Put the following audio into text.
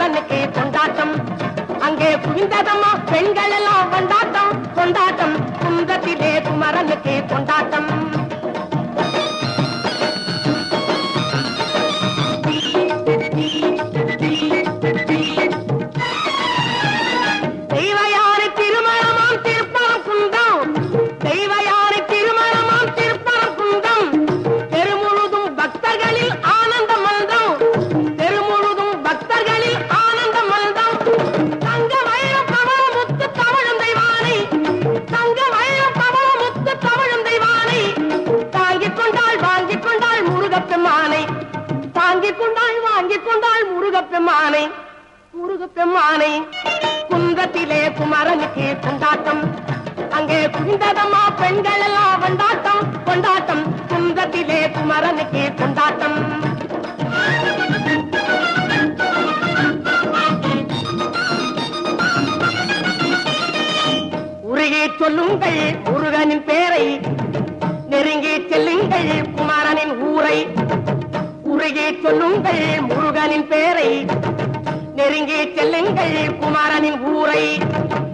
குமரனுக்கு கொண்டாட்டம் அங்கே குவிந்ததம்மா பெண்கள் எல்லாம் கொண்டாட்டம் கொண்டாட்டம் குன்றத்திலே குமரனுக்கு கொண்டாட்டம் தெய்வயானை திருமணமாம் திருப்பரம் குந்தம் தெய்வயானை திருமணமாம் திருப்பரம் குந்தம் தெருமுழுதும் பக்தர்களில் ஆனந்த மல்தம் தெருமுழுதும் பக்தர்களில் ஆனந்த மல்தம் தங்க வயலம் பவள முத்து தவழும் தெய்வானை தங்க வயலம் பவள முத்து தவழும் தெய்வானை தாங்கிக் கொண்டாள் வாங்கிக் கொண்டாள் முருகப்பெம்மானை தாங்கிக் கொண்டாள் வாங்கிக் கொண்டாள் முருகப்பெம்மானை முருகப்பெம்மானை குன்றத்திலே குமரனுக்கு கொண்டாட்டம் அங்கே குவிந்ததம்மா பெண்கள் எல்லாம் கொண்டாட்டம் கொண்டாட்டம் குன்றத்திலே குமரனுக்கு கொண்டாட்டம் உருகி சொல்லுங்கள் முருகனின் பேரை நெருங்கி செல்லுங்கள் குமரனின் ஊரை உருகி சொல்லுங்கள் முருகனின் பேரை நெருங்கி செல்லுங்கள் குமாரனின் ஊரை